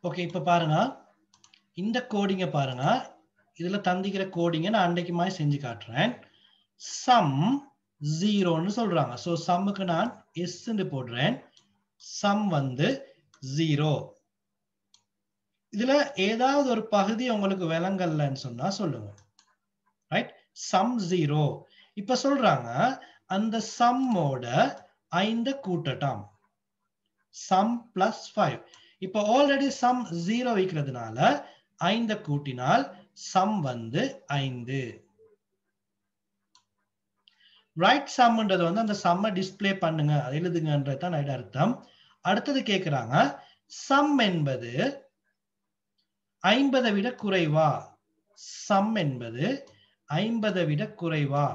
okay இப்ப பாருங்க இந்த கோடிங்க பாருங்க இதுல தந்திக்கிற கோடிங்க நான் அன்றைக்கு மாதிரி செஞ்சு காட்டுறேன் சம் ஜீரோன்னு சொல்றாங்க ஸோ சம்முக்கு நான் எஸ்ன்னு போடுறேன் சம் வந்து ஜீரோ இதுல ஏதாவது ஒரு பகுதி உங்களுக்கு விளங்கல்லன்னு சொன்னா சொல்லுங்க ரைட் சம் ஜீரோ இப்ப சொல்றாங்க அந்த சம்மோட ஐந்து கூட்டட்டாம் சம் பிளஸ் ஃபைவ் இப்ப ஆல்ரெடி சம் ஜீரோ வைக்கிறதுனால ஐந்த கூட்டினால் சம் வந்து ஐந்து ரைட் சம்ன்றது வந்து அந்த சம்ம டிஸ்பிளே பண்ணுங்க அது எழுதுங்கன்றது தான் அர்த்தம் அடுத்தது கேக்குறாங்க சம் என்பது ஐம்பதை விட குறைவா சம் என்பது ஐம்பதை விட குறைவா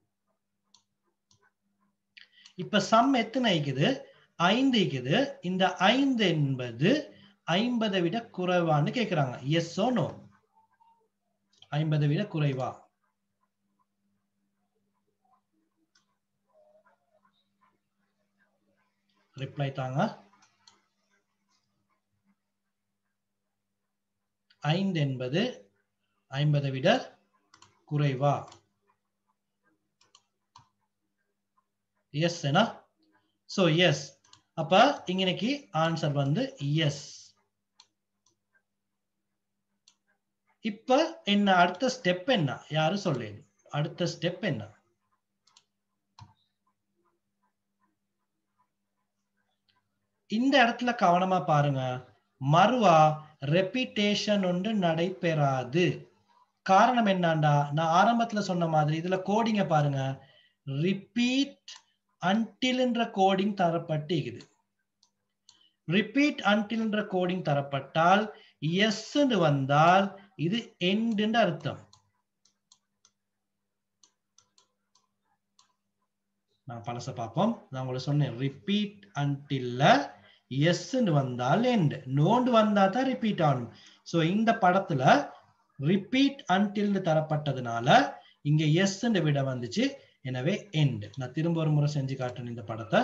இப்ப சம் எத்தனை இருக்குது ஐந்து இருக்குது இந்த ஐந்து என்பது ஐம்பதை விட குறைவான்னு கேக்குறாங்க எஸ் ஓ நோ ஐம்பதை விட குறைவா ரிப்ளை தாங்க ஐந்து என்பது ஐம்பதை விட குறைவா எஸ் என்ன சோ எஸ் அப்ப இன்னைக்கு ஆன்சர் வந்து எஸ் இப்ப என்ன அடுத்த ஸ்டெப் என்ன யாரும் சொல்லேன் அடுத்த ஸ்டெப் என்ன இந்த இடத்துல கவனமா பாருங்க மறுவா ரெப்பிட்டேஷன் ஒன்று நடைபெறாது காரணம் என்னண்டா நான் ஆரம்பத்துல சொன்ன மாதிரி இதுல கோடிங்க பாருங்க ரிப்பீட் அன்டில்ன்ற கோடிங் தரப்பட்டிருக்குது ரிப்பீட் அன்டில்ன்ற கோடிங் தரப்பட்டால் எஸ் வந்தால் இது எண்டுன்னு அர்த்தம் நான் பழச பார்ப்போம் நான் உங்களுக்கு சொன்னேன் ரிப்பீட் அன்டில்ல எஸ் வந்தால் எண்ட் நோண்டு வந்தா தான் ரிப்பீட் ஆகணும் சோ இந்த படத்துல ரிப்பீட் அன்டில்னு தரப்பட்டதுனால இங்க எஸ் விட வந்துச்சு எனவே எண்ட் நான் திரும்ப ஒரு முறை செஞ்சு காட்டுறேன் இந்த படத்தை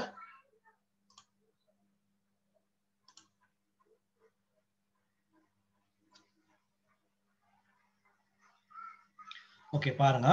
ஓகே பாருங்க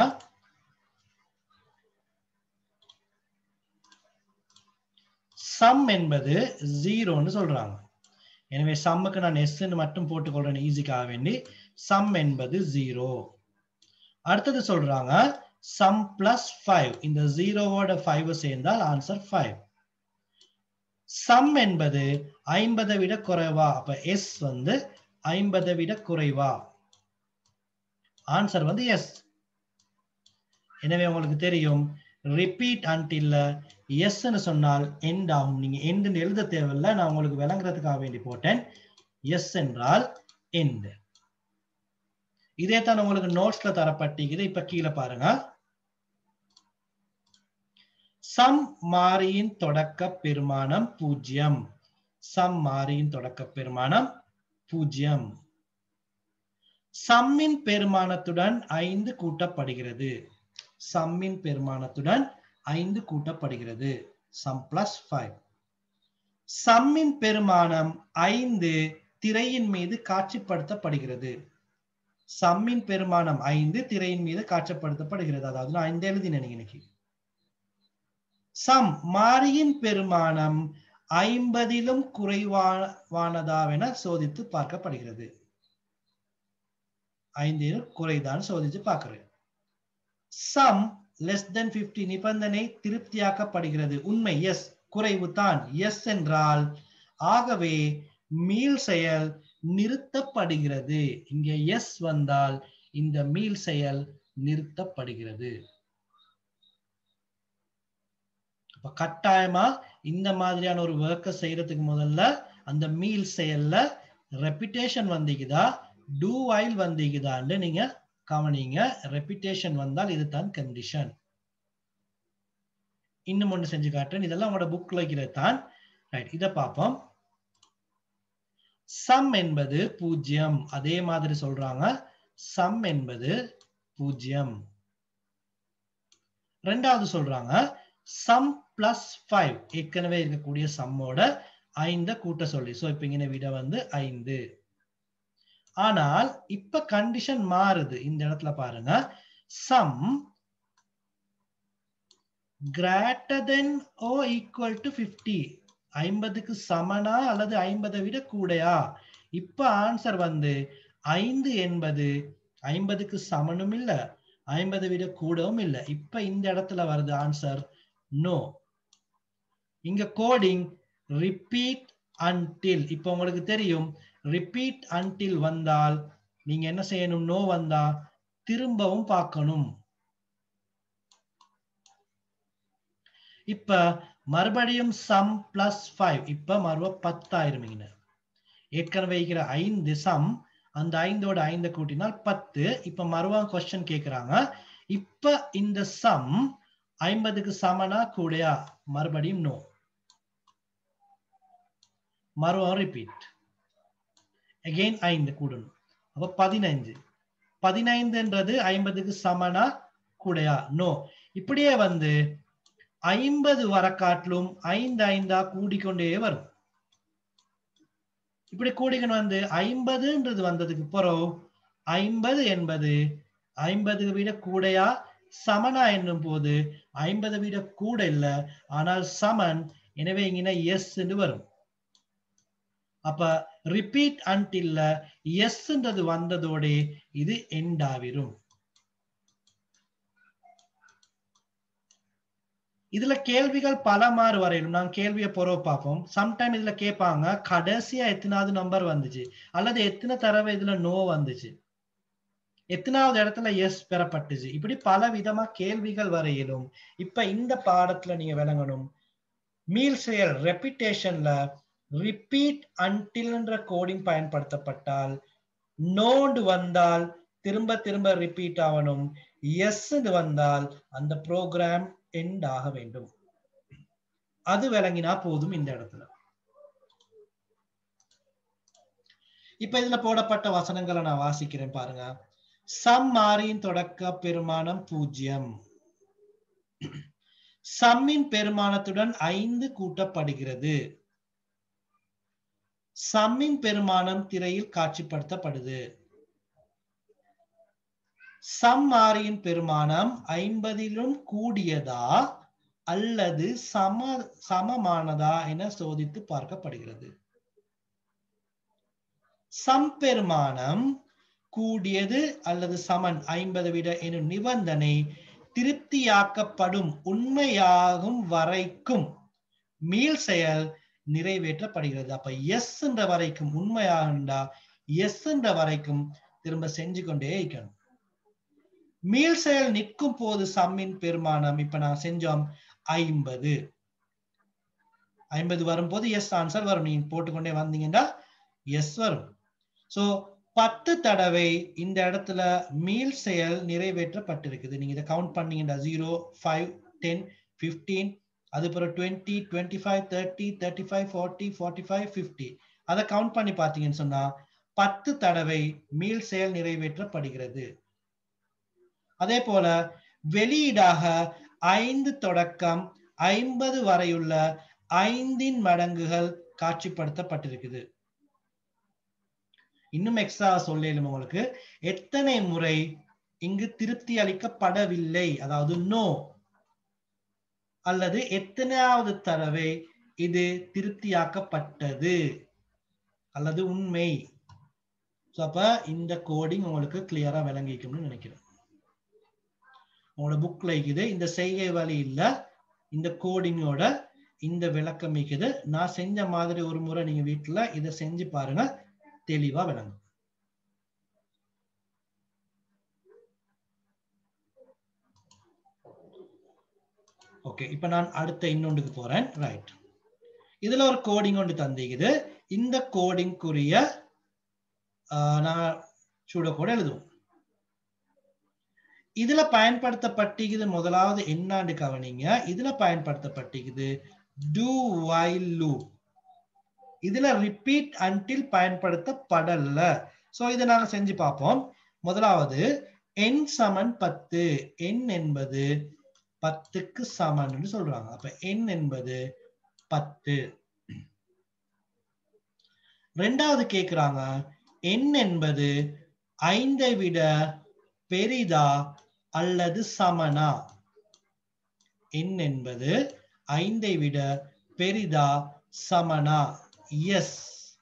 சம் என்பது ஜீரோன்னு சொல்றாங்க எனவே சம்முக்கு நான் எஸ் மட்டும் போட்டுக்கொள்றேன் ஈஸிக்காக வேண்டி சம் என்பது ஜீரோ அடுத்தது சொல்றாங்க சம் பிளஸ் ஃபைவ் இந்த ஜீரோவோட ஃபைவ் சேர்ந்தால் ஆன்சர் ஃபைவ் சம் என்பது ஐம்பதை விட குறைவா அப்ப எஸ் வந்து ஐம்பதை விட குறைவா ஆன்சர் வந்து எஸ் எனவே உங்களுக்கு தெரியும் ரிப்பீட் அன்டில்ல எஸ்ன்னு சொன்னால் எண்ட் ஆகும் நீங்க எண்ட் எழுத தேவையில்லை நான் உங்களுக்கு விளங்குறதுக்காக வேண்டி போட்டேன் எஸ் என்றால் எண்ட் இதே தான் உங்களுக்கு நோட்ஸ்ல தரப்பட்டிருக்குது இப்ப கீழே பாருங்க சம் மாறியின் தொடக்க பெருமானம் பூஜ்ஜியம் சம் மாறியின் தொடக்க பெருமானம் பூஜ்ஜியம் சம்மின் பெருமானத்துடன் ஐந்து கூட்டப்படுகிறது சம்மின் பெருமானத்துடன் ஐந்து கூட்டப்படுகிறது சம் பிளஸ் ஃபைவ் சம்மின் பெருமானம் ஐந்து திரையின் மீது காட்சிப்படுத்தப்படுகிறது சம்மின் பெருமானம் ஐந்து திரையின் மீது காட்சிப்படுத்தப்படுகிறது அதாவது நான் ஐந்து எழுதினேன் இன்னைக்கு சம் மாறியின் பெருமானம் ஐம்பதிலும் குறைவானதாவென சோதித்து பார்க்கப்படுகிறது ஐந்திலும் குறைதான் சோதித்து பார்க்கிறேன் சம் லெஸ் தென் பிப்டி நிபந்தனை திருப்தியாக்கப்படுகிறது உண்மை எஸ் குறைவு தான் எஸ் என்றால் ஆகவே மீள் செயல் நிறுத்தப்படுகிறது இங்கே எஸ் வந்தால் இந்த மீள் செயல் நிறுத்தப்படுகிறது அப்ப கட்டாயமா இந்த மாதிரியான ஒரு ஒர்க்கை செய்யறதுக்கு முதல்ல அந்த மீள் செயல்ல ரெப்பிட்டேஷன் வந்தீங்கதா டூ வைல் வந்தீங்கதான்னு நீங்க கவனிங்க ரெப்பிட்டேஷன் வந்தால் இதுதான் கண்டிஷன் இன்னும் ஒன்று செஞ்சு காட்டுறேன் இதெல்லாம் உங்களோட புக்ல வைக்கிறது தான் ரைட் இதை பார்ப்போம் சம் என்பது பூஜ்ஜியம் அதே மாதிரி சொல்றாங்க சம் என்பது பூஜ்ஜியம் ரெண்டாவது சொல்றாங்க சம் பிளஸ் ஃபைவ் ஏற்கனவே இருக்கக்கூடிய சம்மோட ஐந்த கூட்ட சொல்லி சோ இப்ப இங்க விட வந்து ஐந்து ஆனால் இப்ப கண்டிஷன் மாறுது இந்த இடத்துல பாருங்க sum greater than or equal to fifty ஐம்பதுக்கு சமனா அல்லது ஐம்பதை விட கூடையா இப்ப ஆன்சர் வந்து ஐந்து என்பது ஐம்பதுக்கு சமனும் இல்ல ஐம்பதை விட கூடவும் இல்ல இப்ப இந்த இடத்துல வருது ஆன்சர் நோ இங்க கோடிங் ரிப்பீட் அன்டில் இப்ப உங்களுக்கு தெரியும் ரிப்பீட் அன்டில் வந்தால் நீங்க என்ன செய்யணும் நோ வந்தா திரும்பவும் பார்க்கணும் இப்ப மறுபடியும் சம் பிளஸ் ஃபைவ் இப்ப மறுப பத்தாயிரம் இங்க ஏற்கனவே இருக்கிற ஐந்து சம் அந்த ஐந்தோட ஐந்தை கூட்டினால் பத்து இப்ப மறுவா கொஸ்டின் கேக்குறாங்க இப்ப இந்த சம் ஐம்பதுக்கு சமனா கூடயா மறுபடியும் நோ மறுவா ரிப்பீட் அகெயின் ஐந்து கூடணும் அப்ப பதினைஞ்சு பதினைந்துன்றது ஐம்பதுக்கு சமனா கூடையா நோ இப்படியே வந்து ஐம்பது வர காட்டிலும் ஐந்து ஐந்தா கூடிக்கொண்டே வரும் இப்படி கூடிக்கணும் வந்து ஐம்பதுன்றது வந்ததுக்கு பிறகு ஐம்பது என்பது ஐம்பது விட கூடையா சமனா என்னும் போது ஐம்பது விட கூட இல்ல ஆனால் சமன் எனவே இங்கே எஸ் வரும் அப்ப ரிப்பீட் அன்டில்ல எஸ்ன்றது வந்ததோட இது எண்ட் ஆவிரும் இதுல கேள்விகள் பல மாறு வரையிலும் நான் கேள்வியை பொறவு பார்ப்போம் சம்டைம் இதுல கேட்பாங்க கடைசியா எத்தனாவது நம்பர் வந்துச்சு அல்லது எத்தனை தடவை இதுல நோ வந்துச்சு எத்தனாவது இடத்துல எஸ் பெறப்பட்டுச்சு இப்படி பல விதமா கேள்விகள் வரையிலும் இப்ப இந்த பாடத்துல நீங்க விளங்கணும் மீல் செயல் ரெப்பிட்டேஷன்ல ரிப்பீட் அன்டில்ன்ற கோடிங் பயன்படுத்தப்பட்டால் நோண்டு வந்தால் திரும்ப திரும்ப ரிப்பீட் ஆகணும் எஸ் வந்தால் அந்த ப்ரோக்ராம் எண்ட் ஆக வேண்டும் அது விளங்கினா போதும் இந்த இடத்துல இப்ப இதுல போடப்பட்ட வசனங்களை நான் வாசிக்கிறேன் பாருங்க சம் மாறியின் தொடக்க பெருமானம் பூஜ்ஜியம் சம்மின் பெருமானத்துடன் ஐந்து கூட்டப்படுகிறது சம்மின் பெருமானம் திரையில் காட்சிப்படுத்தப்படுது சம் மாறியின் பெருமானம் ஐம்பதிலும் கூடியதா அல்லது சம சமமானதா என சோதித்து பார்க்கப்படுகிறது சம் பெருமானம் கூடியது அல்லது சமன் ஐம்பது விட எனும் நிபந்தனை திருப்தியாக்கப்படும் உண்மையாகும் வரைக்கும் மீள் செயல் நிறைவேற்றப்படுகிறது அப்ப எஸ் என்ற வரைக்கும் உண்மையாகண்டா எஸ் என்ற வரைக்கும் திரும்ப செஞ்சு கொண்டே இருக்கணும் மீள் செயல் நிற்கும் போது சம்மின் பெருமானம் இப்ப நான் செஞ்சோம் ஐம்பது ஐம்பது வரும்போது எஸ் ஆன்சர் வரும் நீங்க போட்டுக்கொண்டே வந்தீங்கன்னா எஸ் வரும் சோ பத்து தடவை இந்த இடத்துல மீள் செயல் நிறைவேற்றப்பட்டிருக்குது நீங்க இதை கவுண்ட் பண்ணீங்கன்னா ஜீரோ ஃபைவ் டென் பிப்டீன் அது பிறகு twenty twenty five thirty thirty five forty forty five fifty அதை கவுண்ட் பண்ணி பார்த்தீங்கன்னு சொன்னா பத்து தடவை மீள் செயல் நிறைவேற்றப்படுகிறது அதே போல வெளியீடாக ஐந்து தொடக்கம் ஐம்பது வரையுள்ள ஐந்தின் மடங்குகள் காட்சிப்படுத்தப்பட்டிருக்குது இன்னும் எக்ஸ்ட்ரா சொல்லும் உங்களுக்கு எத்தனை முறை இங்கு திருப்தி அளிக்கப்படவில்லை அதாவது நோ அல்லது எத்தனையாவது தடவை இது திருப்தியாக்கப்பட்டது அல்லது உண்மை அப்ப இந்த கோடிங் உங்களுக்கு கிளியரா விளங்கிக்கும்னு நினைக்கிறேன் உங்களோட புக்ல இருக்குது இந்த செய்கை வழி இல்ல இந்த கோடிங்கோட இந்த விளக்கம் இருக்குது நான் செஞ்ச மாதிரி ஒரு முறை நீங்க வீட்டுல இதை செஞ்சு பாருங்க தெளிவா விளங்கும் ஓகே இப்ப நான் அடுத்த இன்னொன்றுக்கு போறேன் ரைட் இதுல ஒரு கோடிங் ஒன்று தந்திக்குது இந்த கோடிங்குரிய நான் சூட கூட எழுதுவோம் இதுல பயன்படுத்தப்பட்டிக்குது முதலாவது என்னாண்டு கவனிங்க இதுல பயன்படுத்தப்பட்டிக்குது டூ வைல் லூப் இதுல ரிப்பீட் அன்டில் பயன்படுத்தப்படல சோ இதை நாங்க செஞ்சு பார்ப்போம் முதலாவது என் சமன் பத்து என் என்பது பத்துக்கு சமன் சொல்றாங்க அப்ப என் என்பது பத்து ரெண்டாவது கேக்குறாங்க n என்பது ஐந்தை விட பெரிதா அல்லது சமனா n என்பது ஐந்தை விட பெரிதா சமனா எஸ்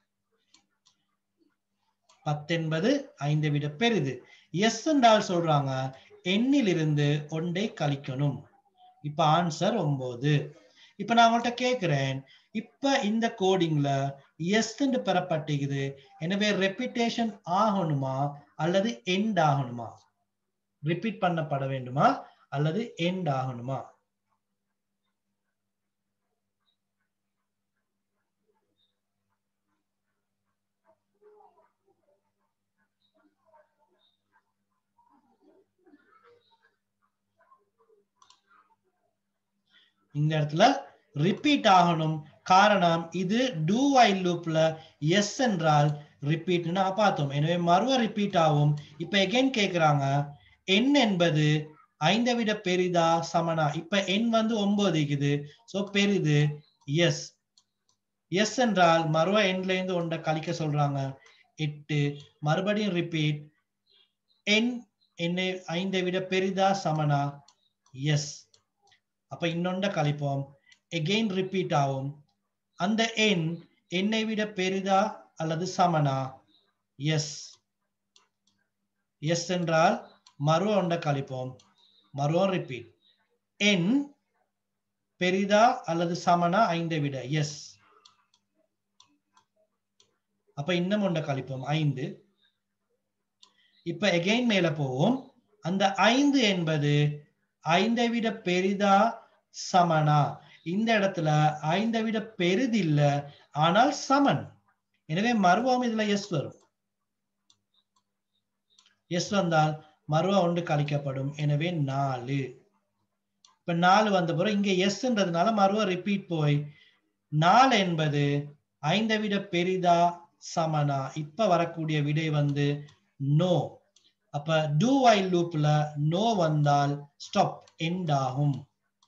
பத்தென்பது ஐந்தை விட பெரிது எஸ் என்றால் சொல்றாங்க எண்ணிலிருந்து ஒன்றை கழிக்கணும் இப்ப ஆன்சர் ஒன்பது இப்ப நான் உங்கள்கிட்ட கேக்குறேன் இப்ப இந்த கோடிங்ல எஸ் என்று பெறப்பட்டிருக்குது எனவே ரெப்பிட்டேஷன் ஆகணுமா அல்லது எண்ட் ஆகணுமா ரிப்பீட் பண்ணப்பட வேண்டுமா அல்லது எண்ட் ஆகணுமா இந்த இடத்துல ரிப்பீட் ஆகணும் காரணம் இது டூ வைல் லூப்ல எஸ் என்றால் ரிப்பீட்னு பார்த்தோம் எனவே மறுவ ரிப்பீட் ஆகும் இப்ப எகைன் கேக்குறாங்க என் என்பது ஐந்தை விட பெரிதா சமனா இப்ப என் வந்து ஒன்பது இருக்குது சோ பெரிது எஸ் எஸ் என்றால் மறுவ எண்ல இருந்து ஒன்றை கழிக்க சொல்றாங்க எட்டு மறுபடியும் ரிப்பீட் என் என்னை ஐந்தை விட பெரிதா சமனா எஸ் அப்ப இன்னொண்ட கழிப்போம் எகெயின் ரிப்பீட் ஆகும் அந்த எண் என்னை விட பெரிதா அல்லது சமனா எஸ் எஸ் என்றால் மறு ஒண்ட கழிப்போம் மறு ரிப்பீட் என் பெரிதா அல்லது சமனா ஐந்தை விட எஸ் அப்ப இன்னும் ஒண்ட கழிப்போம் ஐந்து இப்ப எகெயின் மேல போவோம் அந்த ஐந்து என்பது ஐந்தை விட பெரிதா சமனா இந்த இடத்துல ஐந்தை விட பெரிது இல்ல ஆனால் சமன் எனவே மருவம் இதுல எஸ் வரும் எஸ் வந்தால் மருவா ஒன்று கழிக்கப்படும் எனவே நாலு இப்ப நாலு வந்த பிறகு இங்க எஸ்ன்றதுனால மருவ ரிப்பீட் போய் நாலு என்பது ஐந்தை விட பெரிதா சமனா இப்ப வரக்கூடிய விடை வந்து நோ அப்ப டூ வைல் லூப்ல நோ வந்தால் ஸ்டாப் எண்ட் ஆகும்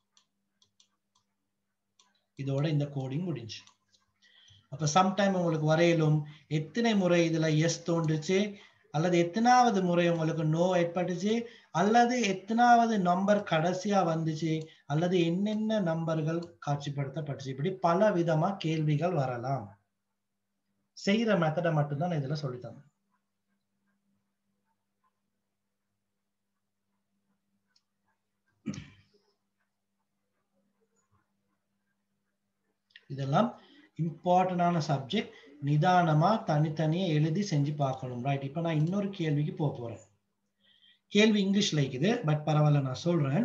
இதோட இந்த கோடிங் முடிஞ்சு அப்ப சம்டைம் உங்களுக்கு வரையிலும் எத்தனை முறை இதுல எஸ் தோன்றுச்சு அல்லது எத்தனாவது முறை உங்களுக்கு நோ ஏற்பட்டுச்சு அல்லது எத்தனாவது நம்பர் கடைசியா வந்துச்சு அல்லது என்னென்ன நம்பர்கள் காட்சிப்படுத்தப்பட்டுச்சு இப்படி பல விதமா கேள்விகள் வரலாம் செய்யற மெத்தடை மட்டும்தான் நான் இதுல சொல்லித்தந்தேன் இதெல்லாம் இம்பார்ட்டன்டான சப்ஜெக்ட் நிதானமா தனித்தனியா எழுதி செஞ்சு பார்க்கணும் ரைட் இப்ப நான் இன்னொரு கேள்விக்கு போக போறேன் கேள்வி இங்கிலீஷ்ல இருக்குது பட் பரவாயில்ல நான் சொல்றேன்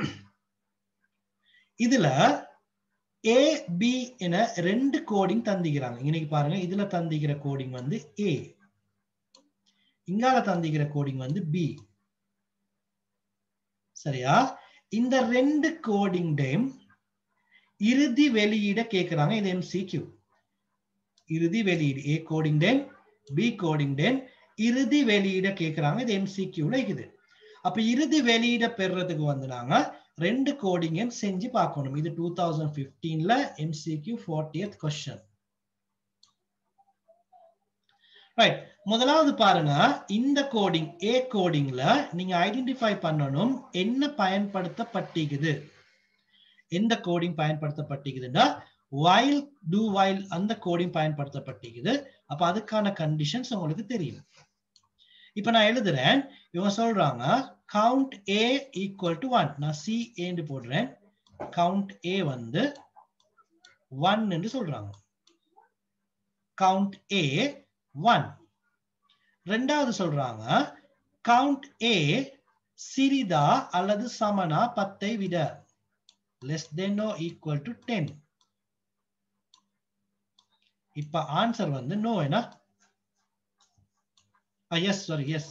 இதுல ஏ பி என ரெண்டு கோடிங் தந்திக்கிறாங்க இன்னைக்கு பாருங்க இதுல தந்திக்கிற கோடிங் வந்து ஏ இங்கால தந்திக்கிற கோடிங் வந்து பி சரியா இந்த ரெண்டு கோடிங் டைம் இறுதி வெளியீட கேட்கிறாங்க இது எம்சிக்யூ இறுதி வெளியீடு A coding ten B coding ten இறுதி வெளியீட கேட்கிறாங்க இது எம்சிக்யூல இருக்குது அப்ப இறுதி வெளியீட பெறுறதுக்கு வந்து நாங்க ரெண்டு கோடிங்கும் செஞ்சு பார்க்கணும் இது டூ தௌசண்ட் பிப்டீன்ல எம்சிக்யூ ஃபோர்ட்டியத் கொஸ்டின் ரைட் முதலாவது பாருங்க இந்த கோடிங் ஏ கோடிங்ல நீங்க ஐடென்டிஃபை பண்ணணும் என்ன பயன்படுத்தப்பட்டிருக்குது எந்த கோடிங் பயன்படுத்தப்பட்டிருக்குதுன்னா வைல் டூ வைல் அந்த கோடிங் பயன்படுத்தப்பட்டிருக்குது அப்ப அதுக்கான கண்டிஷன்ஸ் உங்களுக்கு தெரியும் இப்ப நான் எழுதுறேன் இவங்க சொல்றாங்க count A equal to one நான் சி ஏன்னு போடுறேன் கவுண்ட் ஏ வந்து ஒன் என்று சொல்றாங்க கவுண்ட் ஏ ஒன் ரெண்டாவது சொல்றாங்க கவுண்ட் ஏ சிறிதா அல்லது சமனா பத்தை விட less than or equal to 10 இப்ப ஆன்சர் வந்து நோ என்ன எஸ் சாரி எஸ்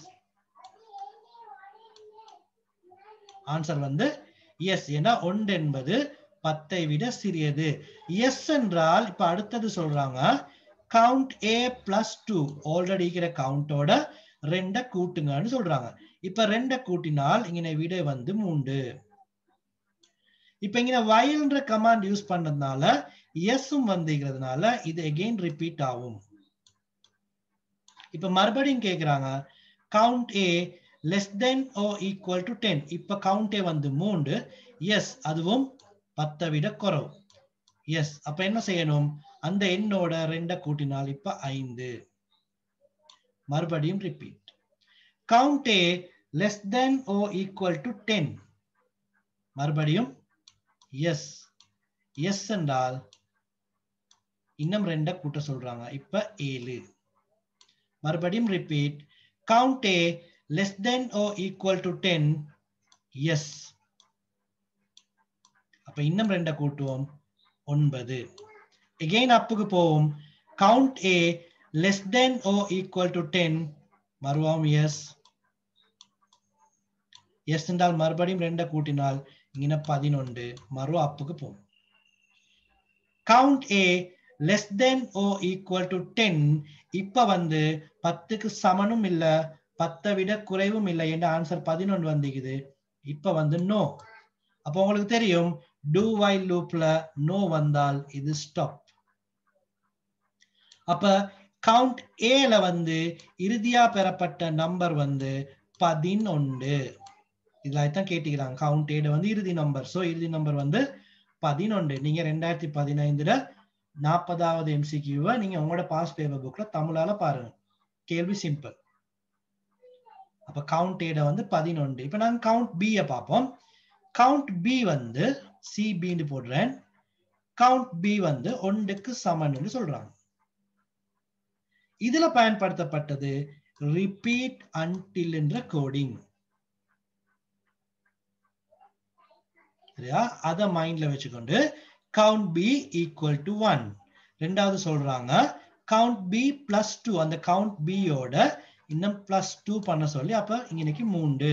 ஆன்சர் வந்து எஸ் ஏன்னா ஒன்று என்பது பத்தை விட சிறியது எஸ் என்றால் இப்ப அடுத்தது சொல்றாங்க count A plus two already இருக்கிற கவுண்டோட ரெண்ட கூட்டுங்கன்னு சொல்றாங்க இப்ப ரெண்ட கூட்டினால் இங்க விடை வந்து மூன்று இப்ப இங்க வயல்ன்ற கமாண்ட் யூஸ் பண்ணதுனால எஸ்ஸும் வந்துக்கிறதுனால இது அகெயின் ரிப்பீட் ஆகும் இப்ப மறுபடியும் கேக்குறாங்க count A less than or equal to ten இப்ப கவுண்ட் ஏ வந்து மூன்று எஸ் அதுவும் பத்தை விட குறவு எஸ் அப்ப என்ன செய்யணும் அந்த எண்ணோட ரெண்ட கூட்டினால் இப்ப ஐந்து மறுபடியும் repeat count A less than or equal to ten மறுபடியும் எஸ் எஸ் என்றால் இன்னும் ரெண்ட கூட்ட சொல்றாங்க இப்ப ஏழு மறுபடியும் repeat count A less than or equal to ten yes அப்ப இன்னும் ரெண்ட கூட்டுவோம் ஒன்பது எகெயின் அப்புக்கு போவோம் count A less than or equal to ten மறுவோம் எஸ் எஸ் என்றால் மறுபடியும் ரெண்ட கூட்டினால் இங்கே பதினொன்று மறு அப்புக்கு போகும் count A less than or equal to ten இப்ப வந்து பத்துக்கு சமனும் இல்ல பத்தை விட குறைவும் இல்லை என்ற ஆன்சர் பதினொன்று வந்துக்குது இப்ப வந்து நோ அப்போ உங்களுக்கு தெரியும் டூ வைல் லூப்ல நோ வந்தால் இது ஸ்டாப் அப்ப கவுண்ட் ஏல வந்து இறுதியா பெறப்பட்ட நம்பர் வந்து பதினொன்று இதுல தான் கேட்டுக்கிறாங்க கவுண்ட் ஏட வந்து இறுதி நம்பர் சோ இறுதி நம்பர் வந்து பதினொன்று நீங்க ரெண்டாயிரத்தி பதினைந்துல நாற்பதாவது எம்சிக்யூவை நீங்க உங்களோட பாஸ் பேப்பர் புக்ல தமிழால பாருங்க கேள்வி சிம்பிள் அப்ப கவுண்ட் ஏட வந்து பதினொன்று இப்ப நாங்க கவுண்ட் பிய பார்ப்போம் கவுண்ட் பி வந்து சிபின்னு போடுறேன் கவுண்ட் பி வந்து ஒன்றுக்கு சமன்னு சொல்றாங்க இதுல பயன்படுத்தப்பட்டது ரிப்பீட் அன்டில் என்ற கோடிங் சரியா அத மைண்ட்ல வச்சுக்கொண்டு count B equal to one ரெண்டாவது சொல்றாங்க கவுண்ட் பி பிளஸ் டூ அந்த கவுண்ட் பியோட இன்னும் பிளஸ் டூ பண்ண சொல்லி அப்ப இன்னைக்கு மூன்று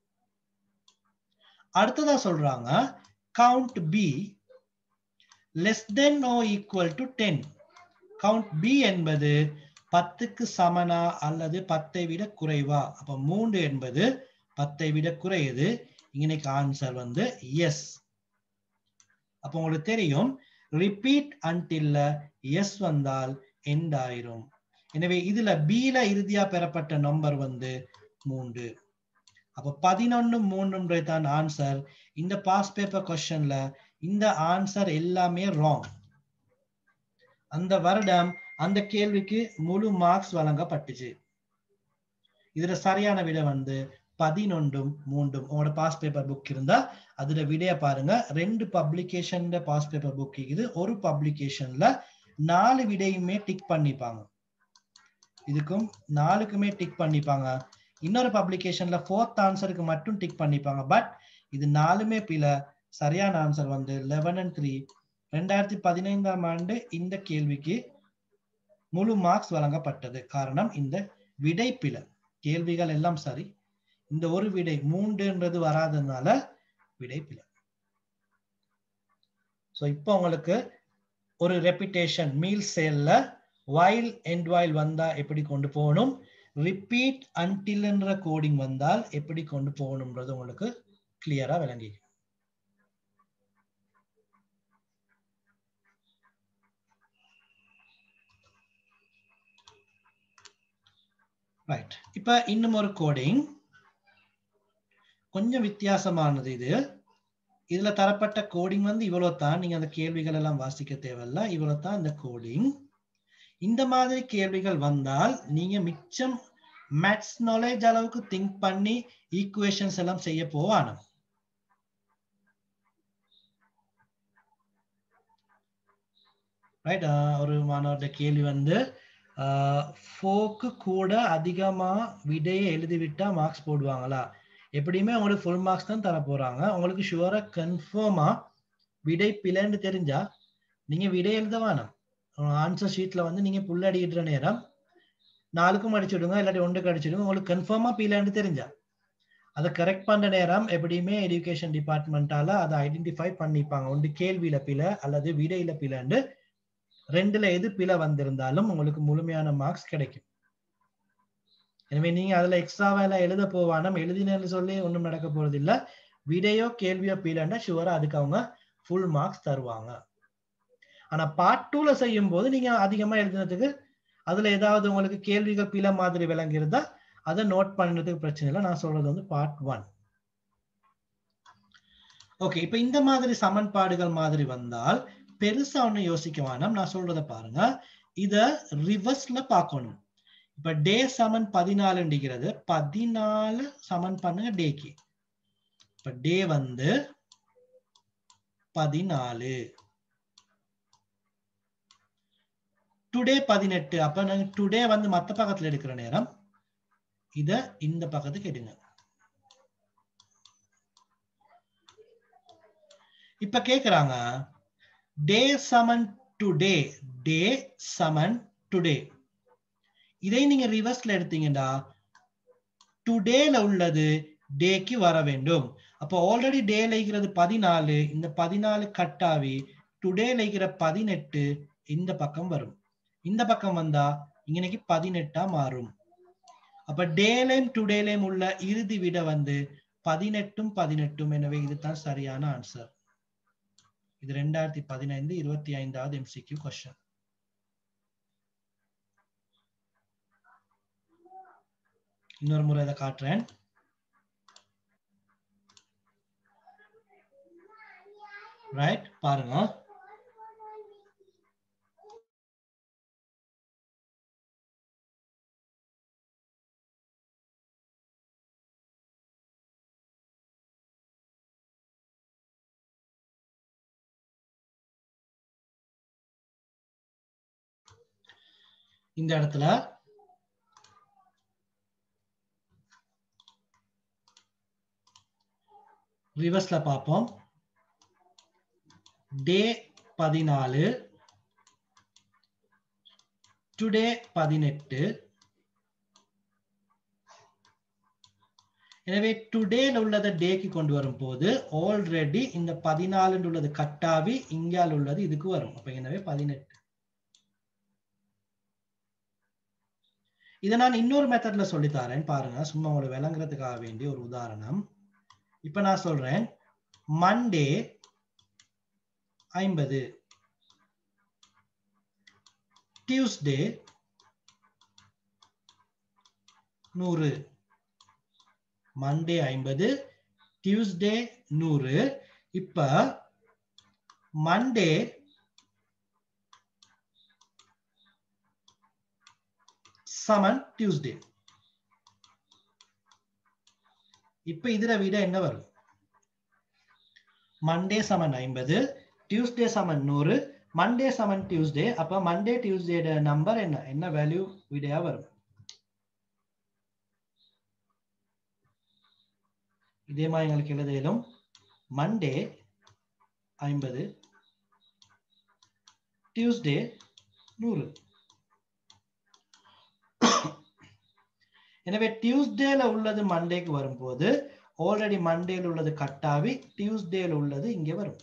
அடுத்ததா சொல்றாங்க count B less than or equal to ten count B என்பது பத்துக்கு சமனா அல்லது பத்தை விட குறைவா அப்ப மூன்று என்பது பத்தை விட குறையுது இன்னைக்கு ஆன்சர் வந்து எஸ் அப்ப உங்களுக்கு தெரியும் ரிப்பீட் அன்டில்ல எஸ் வந்தால் எண்ட் ஆயிரும் எனவே இதுல பில இறுதியா பெறப்பட்ட நம்பர் வந்து மூன்று அப்ப பதினொன்னு மூன்று தான் ஆன்சர் இந்த பாஸ் பேப்பர் கொஸ்டின்ல இந்த ஆன்சர் எல்லாமே ராங் அந்த வருடம் அந்த கேள்விக்கு முழு மார்க்ஸ் வழங்கப்பட்டுச்சு இதுல சரியான விட வந்து பதினொன்றும் மூன்றும் உங்களோட பாஸ் பேப்பர் புக் இருந்தா அதுல விடைய பாருங்க ரெண்டு பப்ளிகேஷன்ல பாஸ் பேப்பர் புக் இது ஒரு பப்ளிகேஷன்ல நாலு விடையுமே டிக் பண்ணிப்பாங்க இதுக்கும் நாலுக்குமே டிக் பண்ணிப்பாங்க இன்னொரு பப்ளிகேஷன்ல ஃபோர்த் ஆன்சருக்கு மட்டும் டிக் பண்ணிப்பாங்க பட் இது நாலுமே பில சரியான ஆன்சர் வந்து லெவன் அண்ட் த்ரீ ரெண்டாயிரத்தி பதினைந்தாம் ஆண்டு இந்த கேள்விக்கு முழு மார்க்ஸ் வழங்கப்பட்டது காரணம் இந்த விடை பில கேள்விகள் எல்லாம் சரி இந்த ஒரு விடை மூன்றுன்றது வராததுனால விடை பில ஸோ இப்போ உங்களுக்கு ஒரு ரெப்பிட்டேஷன் மீல் சேல்ல வைல் எண்ட் வைல் வந்தா எப்படி கொண்டு போகணும் ரிப்பீட் அன்டில்ன்ற கோடிங் வந்தால் எப்படி கொண்டு போகணும்ன்றது உங்களுக்கு கிளியரா விளங்கி ரைட் இப்ப இன்னும் ஒரு கோடிங் கொஞ்சம் வித்தியாசமானது இது இதுல தரப்பட்ட கோடிங் வந்து இவ்வளவு தான் நீங்க அந்த கேள்விகள் எல்லாம் வாசிக்க தேவையில்ல இவ்வளவு தான் இந்த கோடிங் இந்த மாதிரி கேள்விகள் வந்தால் நீங்க மிச்சம் மேத்ஸ் நாலேஜ் அளவுக்கு திங்க் பண்ணி ஈக்குவேஷன்ஸ் எல்லாம் செய்ய போவானு ரைட் ஒரு மாணவர்கிட்ட கேள்வி வந்து ஃபோக்கு கூட அதிகமா விடையை எழுதிவிட்டா மார்க்ஸ் போடுவாங்களா எப்படியுமே உங்களுக்கு ஃபுல் மார்க்ஸ் தான் தர போறாங்க உங்களுக்கு ஷுவரா கன்ஃபார்மா விடை பிழைன்னு தெரிஞ்சா நீங்க விடை எழுத வேணாம் ஆன்சர் ஷீட்ல வந்து நீங்க புல்லடிக்கிற நேரம் நாலுக்கும் அடிச்சுடுங்க இல்லாட்டி ஒன்றுக்கு அடிச்சுடுங்க உங்களுக்கு கன்ஃபார்மா பிழைன்னு தெரிஞ்சா அதை கரெக்ட் பண்ற நேரம் எப்படியுமே எஜுகேஷன் டிபார்ட்மெண்டால அதை ஐடென்டிஃபை பண்ணிப்பாங்க ஒன்று கேள்வியில பிழை அல்லது விடையில பிழைன்னு ரெண்டுல எது பிழை வந்திருந்தாலும் உங்களுக்கு முழுமையான மார்க்ஸ் கிடைக்கும் எனவே நீங்க அதுல எக்ஸ்ட்ராவா எல்லாம் எழுத போவானம் எழுதினு சொல்லி ஒண்ணும் நடக்க போறது இல்ல விடையோ கேள்வியோ பிழைன்னா ஷுவரா அதுக்கு அவங்க ஃபுல் மார்க்ஸ் தருவாங்க ஆனா பார்ட் டூல செய்யும் போது நீங்க அதிகமா எழுதினதுக்கு அதுல ஏதாவது உங்களுக்கு கேள்விகள் பில மாதிரி விளங்கியிருந்தா அதை நோட் பண்ணுறதுக்கு பிரச்சனை இல்லை நான் சொல்றது வந்து பார்ட் ஒன் ஓகே இப்ப இந்த மாதிரி சமன்பாடுகள் மாதிரி வந்தால் பெருசா ஒண்ணு யோசிக்க வேணாம் நான் சொல்றத பாருங்க இத ரிவர்ஸ்ல பார்க்கணும் இப்ப டே சமன் பதினாலுங்கிறது பதினாலு சமன் பண்ணுங்க டேக்கு இப்ப டே வந்து பதினாலு டுடே பதினெட்டு அப்ப நாங்க டுடே வந்து மத்த பக்கத்துல எடுக்கிற நேரம் இத இந்த பக்கத்துக்கு எடுங்க இப்ப கேக்குறாங்க டே சமன் டுடே டே சமன் டுடே இதை நீங்க ரிவர்ஸ்ல எடுத்தீங்கன்னா டுடேல உள்ளது டேக்கு வர வேண்டும் அப்போ ஆல்ரெடி டேல இருக்கிறது பதினாலு இந்த பதினாலு கட்டாவி டுடேல இருக்கிற பதினெட்டு இந்த பக்கம் வரும் இந்த பக்கம் வந்தா இன்னைக்கு பதினெட்டா மாறும் அப்ப டேலையும் டுடேலையும் உள்ள இறுதி விட வந்து பதினெட்டும் பதினெட்டும் எனவே இதுதான் சரியான ஆன்சர் இது ரெண்டாயிரத்தி பதினைந்து இருபத்தி ஐந்தாவது எம்சிக்யூ கொஸ்டின் இன்னொரு முறை இதை காட்டுறேன் ரைட் பாருங்க இந்த இடத்துல ரிவர்ஸ்ல பார்ப்போம் டே பதினாலு டுடே பதினெட்டு எனவே டுடேல உள்ளதை டேக்கு கொண்டு வரும் போது ஆல்ரெடி இந்த பதினாலு உள்ளது கட்டாவி இங்கால் உள்ளது இதுக்கு வரும் அப்ப எனவே பதினெட்டு இதை நான் இன்னொரு மெத்தட்ல சொல்லித்தரேன் பாருங்க சும்மா உங்களுக்கு விளங்குறதுக்காக வேண்டிய ஒரு உதாரணம் இப்ப நான் சொல்றேன் மண்டே ஐம்பது டியூஸ்டே நூறு மண்டே ஐம்பது டியூஸ்டே நூறு இப்ப மண்டே சமன் டியூஸ்டே இப்ப இதுல விட என்ன வரும் மண்டே சமன் ஐம்பது டியூஸ்டே சமன் நூறு மண்டே சமன் டியூஸ்டே அப்ப மண்டே டியூஸ்டே நம்பர் என்ன என்ன வேல்யூ விடையா வரும் இதே மாதிரி எங்களுக்கு எழுத இயலும் மண்டே ஐம்பது டியூஸ்டே நூறு எனவே டியூஸ்டேல உள்ளது மண்டேக்கு வரும்போது ஆல்ரெடி மண்டேல உள்ளது கட்டாவி டியூஸ்டேல உள்ளது இங்க வரும்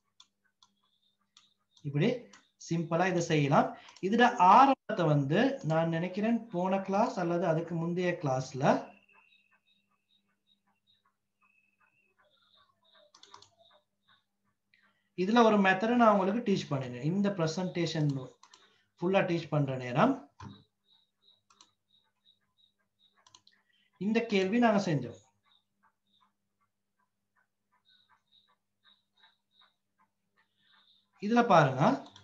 இப்படி சிம்பிளா இதை செய்யலாம் இதுல ஆரம்பத்தை வந்து நான் நினைக்கிறேன் போன கிளாஸ் அல்லது அதுக்கு முந்தைய கிளாஸ்ல இதுல ஒரு மெத்தடை நான் உங்களுக்கு டீச் பண்ணினேன் இந்த பிரசன்டேஷன் ஃபுல்லா டீச் பண்ற நேரம் இந்த கேள்வி நாங்க செஞ்சோம் இதுல பாருங்க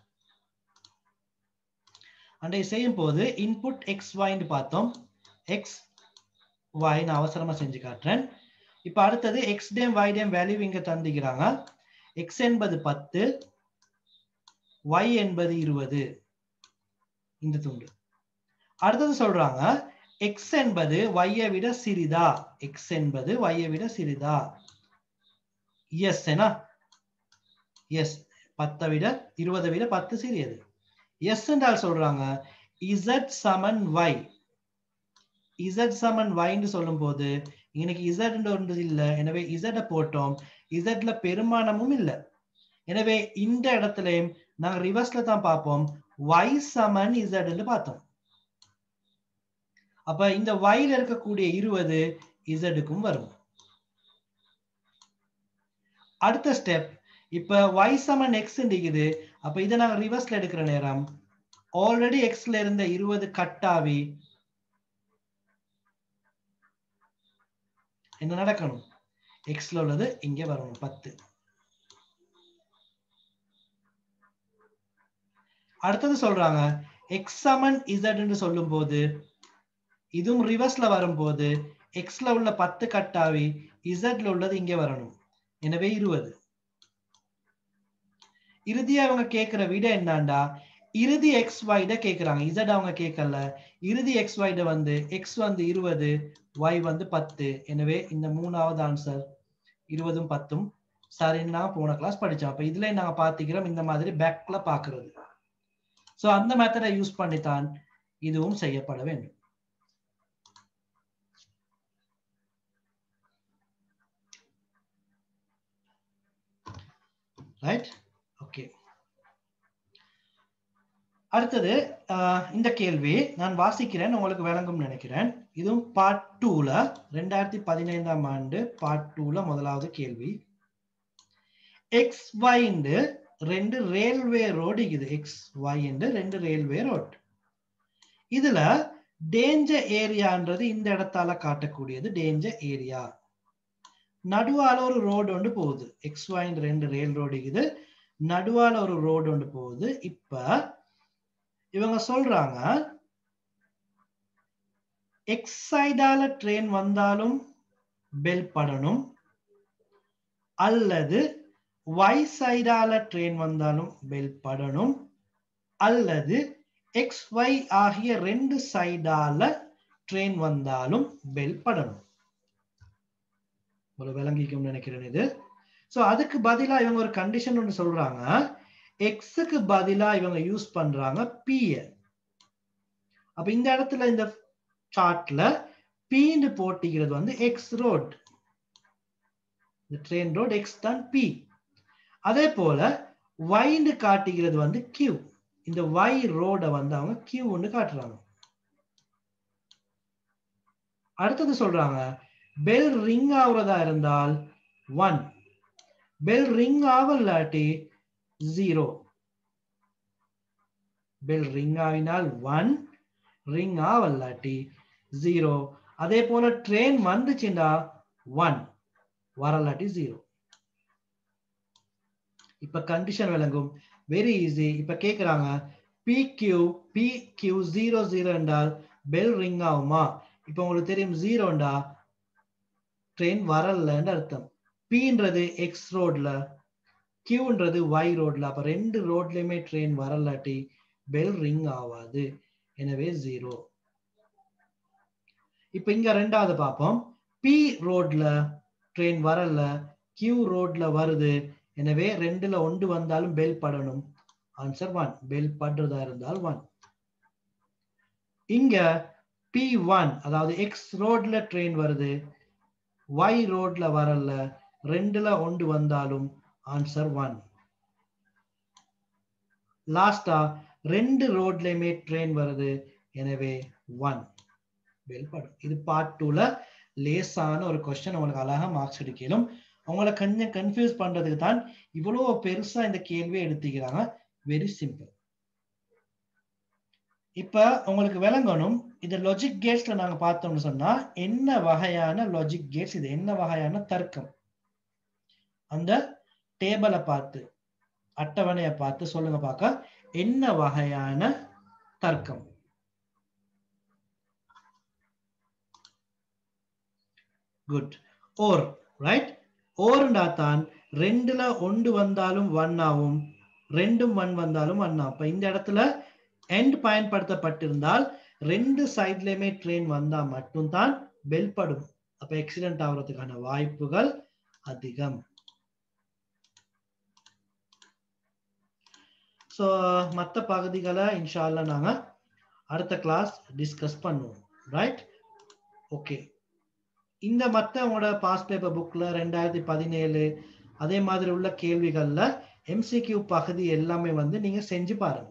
அண்டை செய்யும் போது இன்புட் எக்ஸ் ஒய்ன்னு பார்த்தோம் எக்ஸ் ஒய் நான் அவசரமா செஞ்சு காட்டுறேன் இப்ப அடுத்தது எக்ஸ் டேம் ஒய் டேம் வேல்யூ இங்க தந்திக்கிறாங்க எக்ஸ் என்பது பத்து ஒய் என்பது இருபது இந்த துண்டு அடுத்தது சொல்றாங்க எக்ஸ் என்பது ஒய்யை விட சிறிதா எக்ஸ் என்பது ஒய்யை விட சிறிதா எஸ் எனா எஸ் பத்தை விட இருபதை விட பத்து சிறியது எஸ் என்றால் சொல்றாங்க இசட் சமன் ஒய் இசட் சமன் ஒய்ன்னு சொல்லும் போது இன்னைக்கு இசட் ஒன்று இல்லை எனவே இசட்டை போட்டோம் இசட்ல பெருமானமும் இல்லை எனவே இந்த இடத்துலயும் நாங்க ரிவர்ஸ்ல தான் பார்ப்போம் ஒய் சமன் இசட்னு பார்த்தோம் அப்ப இந்த ஒய்ல இருக்கக்கூடிய இருபது இசடுக்கும் வரும் அடுத்த ஸ்டெப் இப்ப ஒய் சமன் எக்ஸ் இருக்குது அப்ப இதை நாங்க ரிவர்ஸ்ல எடுக்கிற நேரம் ஆல்ரெடி எக்ஸ்ல இருந்த இருபது கட்டாவி என்ன நடக்கணும் எக்ஸ்ல உள்ளது இங்க வரணும் பத்து அடுத்தது சொல்றாங்க எக்ஸ் சமன் இசட்னு சொல்லும் போது இதுவும் ரிவர்ஸ்ல வரும்போது எக்ஸ்ல உள்ள பத்து கட்டாவி இசட்ல உள்ளது இங்க வரணும் எனவே இருபது இறுதியா அவங்க கேட்கிற விட என்னண்டா இறுதி எக்ஸ் வைட கேக்குறாங்க இசட் அவங்க கேட்கல இறுதி எக்ஸ் வைட வந்து எக்ஸ் வந்து இருபது ஒய் வந்து பத்து எனவே இந்த மூணாவது ஆன்சர் இருபதும் பத்தும் சரின்னு நாங்க போன கிளாஸ் படிச்சோம் அப்ப இதுல நாங்க பாத்துக்கிறோம் இந்த மாதிரி பேக்ல பாக்குறது சோ அந்த மெத்தடை யூஸ் பண்ணித்தான் இதுவும் செய்யப்பட வேண்டும் ரைட் ஓகே அடுத்தது இந்த கேள்வி நான் வாசிக்கிறேன் உங்களுக்கு விளங்கும் நினைக்கிறேன் இதுவும் பார்ட் டூல ரெண்டாயிரத்தி பதினைந்தாம் ஆண்டு பார்ட் டூல முதலாவது கேள்வி எக்ஸ் ஒய் ரெண்டு ரயில்வே ரோடு இது எக்ஸ் ஒய் ரெண்டு ரயில்வே ரோட் இதுல டேஞ்சர் ஏரியான்றது இந்த இடத்தால காட்டக்கூடியது டேஞ்சர் ஏரியா நடுவால ஒரு ரோடு ஒன்று போகுது எக்ஸ் ஒய் ரெண்டு ரயில் ரோடு இது நடுவால ஒரு ரோடு ஒன்று போகுது இப்ப இவங்க சொல்றாங்க எக்ஸ் சைடால ட்ரெயின் வந்தாலும் பெல் படணும் அல்லது ஒய் சைடால ட்ரெயின் வந்தாலும் பெல் படணும் அல்லது எக்ஸ் ஒய் ஆகிய ரெண்டு சைடால ட்ரெயின் வந்தாலும் பெல் படணும் ஒரு விளங்கிக்கும் நினைக்கிறேன் இது சோ அதுக்கு பதிலா இவங்க ஒரு கண்டிஷன் ஒன்று சொல்றாங்க எக்ஸுக்கு பதிலா இவங்க யூஸ் பண்றாங்க பிய அப்ப இந்த இடத்துல இந்த சார்ட்ல பீன்னு போட்டிக்கிறது வந்து எக்ஸ் ரோட் இந்த ட்ரெயின் ரோட் எக்ஸ் தான் பி அதே போல ஒய்ன்னு காட்டுகிறது வந்து கியூ இந்த ஒய் ரோட வந்து அவங்க கியூன்னு காட்டுறாங்க அடுத்தது சொல்றாங்க பெல் ரிங் ஆகுறதா இருந்தால் ஒன் பெல் ரிங் ஆகலாட்டி ஜீரோ பெல் ரிங் ஆகினால் ஒன் ரிங் ஆகலாட்டி ஜீரோ அதே போல ட்ரெயின் வந்துச்சுன்னா ஒன் வரலாட்டி ஜீரோ இப்ப கண்டிஷன் விளங்கும் வெரி ஈஸி இப்ப கேக்குறாங்க P Q P Q zero zero என்றால் பெல் ரிங் ஆகுமா இப்ப உங்களுக்கு தெரியும் ஜீரோண்டா ட்ரெயின் வரலன்னு அர்த்தம் பின்றது எக்ஸ் ரோட்ல கியூன்றது ஒய் ரோட்ல அப்ப ரெண்டு ரோட்லயுமே ட்ரெயின் வரலாட்டி பெல் ரிங் ஆகாது எனவே ஜீரோ இப்ப இங்க ரெண்டாவது பார்ப்போம் பி ரோட்ல ட்ரெயின் வரல கியூ ரோட்ல வருது எனவே ரெண்டுல ஒன்று வந்தாலும் பெல் படணும் ஆன்சர் ஒன் பெல் படுறதா இருந்தால் ஒன் இங்க பி ஒன் அதாவது எக்ஸ் ரோட்ல ட்ரெயின் வருது ஒய் ரோட்ல வரல ரெண்டுல ஒன்று வந்தாலும் ஆன்சர் ஒன் லாஸ்டா ரெண்டு ரோட்லயுமே ட்ரெயின் வருது எனவே ஒன் பெல் படும் இது பார்ட் டூல லேசான ஒரு கொஸ்டின் உங்களுக்கு அழகா மார்க்ஸ் எடுக்கலும் உங்களை கொஞ்சம் கன்ஃபியூஸ் பண்றதுக்கு தான் இவ்வளவு பெருசா இந்த கேள்வியை எடுத்துக்கிறாங்க வெரி சிம்பிள் இப்ப உங்களுக்கு விளங்கணும் இது லாஜிக் கேட்ஸ்ல நாங்க பார்த்தோம்னு சொன்னா என்ன வகையான லாஜிக் கேட்ஸ் இது என்ன வகையான தர்க்கம் அந்த டேபிளை பார்த்து அட்டவணையை பார்த்து சொல்லுங்க பார்க்க என்ன வகையான தர்க்கம் குட் ஓர் ரைட் ஓர்ண்டா தான் ரெண்டுல ஒன்று வந்தாலும் ஒன் ஆகும் ரெண்டும் ஒன் வந்தாலும் ஒன் ஆகும் இப்ப இந்த இடத்துல எண்ட் பயன்படுத்தப்பட்டிருந்தால் ரெண்டு சைட்லயுமே ட்ரெயின் வந்தா மட்டும்தான் பெல் படும் அப்ப ஆக்சிடென்ட் ஆகுறதுக்கான வாய்ப்புகள் அதிகம் ஸோ மற்ற பகுதிகளை இன்ஷால்ல நாங்க அடுத்த கிளாஸ் டிஸ்கஸ் பண்ணுவோம் ரைட் ஓகே இந்த மற்ற உங்களோட பாஸ் பேப்பர் புக்ல ரெண்டாயிரத்தி பதினேழு அதே மாதிரி உள்ள கேள்விகள்ல எம்சிக்யூ பகுதி எல்லாமே வந்து நீங்க செஞ்சு பாருங்க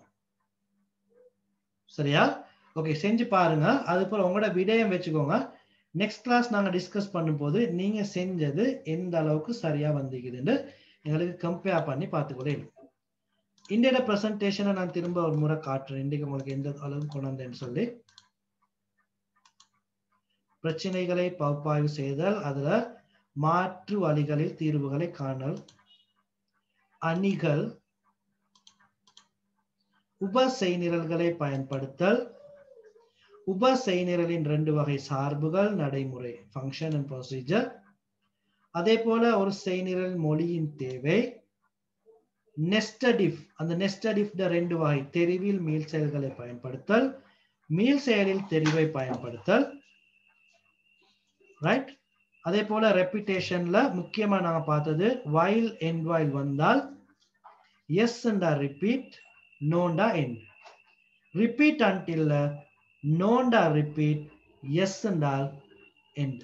சரியா ஓகே செஞ்சு பாருங்க அதுபோல் உங்களோட விடயம் வச்சுக்கோங்க நெக்ஸ்ட் கிளாஸ் நாங்க டிஸ்கஸ் பண்ணும்போது நீங்க செஞ்சது எந்த அளவுக்கு சரியா வந்திருக்குதுன்னு எங்களுக்கு கம்பேர் பண்ணி பார்த்துக்கொள்ளே இந்தியோட பிரசன்டேஷனை நான் திரும்ப ஒரு முறை காட்டுறேன் இன்றைக்கு உங்களுக்கு எந்த அளவு கொண்டு வந்தேன்னு சொல்லி பிரச்சனைகளை பகுப்பாய்வு செய்தல் அதுல மாற்று வழிகளில் தீர்வுகளை காணல் அணிகள் உப செய்நிரல்களை பயன்படுத்தல் உப செய்நிரலின் ரெண்டு வகை சார்புகள் நடைமுறை ஃபங்க்ஷன் அண்ட் ப்ரொசீஜர் அதே போல ஒரு செய்நிரல் மொழியின் தேவை நெஸ்டட் இஃப் அந்த நெஸ்டட் இஃப் ரெண்டு வகை தெரிவில் மீள் செயல்களை பயன்படுத்தல் மீள் செயலில் தெரிவை பயன்படுத்தல் ரைட் அதே போல ரெப்பிட்டேஷன்ல முக்கியமா நாங்க பார்த்தது வைல் எண்ட் வைல் வந்தால் எஸ் ரிப்பீட் நோண்டா எண்ட் ரிப்பீட் அன்டில் நோண்டா ரிப்பீட் எஸ் என்றால் எண்ட்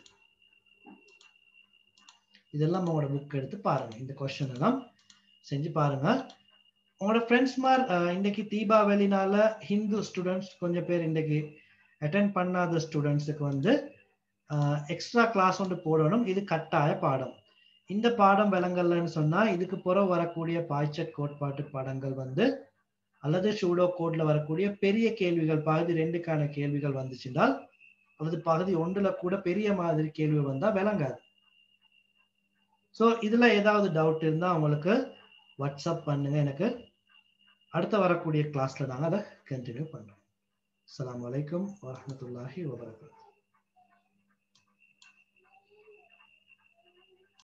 இதெல்லாம் உங்களோட புக் எடுத்து பாருங்க இந்த கொஸ்டின் எல்லாம் செஞ்சு பாருங்க உங்களோட ஃப்ரெண்ட்ஸ் மார் இன்னைக்கு தீபாவளினால ஹிந்து ஸ்டூடெண்ட்ஸ் கொஞ்சம் பேர் இன்னைக்கு அட்டென்ட் பண்ணாத ஸ்டூடெண்ட்ஸுக்கு வந்து எக்ஸ்ட்ரா கிளாஸ் ஒன்று போடணும் இது கட்டாய பாடம் இந்த பாடம் விளங்கலன்னு சொன்னா இதுக்கு புறம் வரக்கூடிய பாய்ச்சட் கோட்பாட்டு பாடங்கள் வந்து அல்லது ஷூடோ கோட்ல வரக்கூடிய பெரிய கேள்விகள் பகுதி ரெண்டுக்கான கேள்விகள் வந்துச்சுனால் அல்லது பகுதி ஒன்றுல கூட பெரிய மாதிரி கேள்வி வந்தா விளங்காது ஸோ இதுல ஏதாவது டவுட் இருந்தா உங்களுக்கு வாட்ஸ்அப் பண்ணுங்க எனக்கு அடுத்த வரக்கூடிய கிளாஸ்ல நாங்கள் அதை கண்டினியூ பண்றோம் அஸ்லாம் வலைக்கம் வரமத்துல்லாஹி வபரகாத்து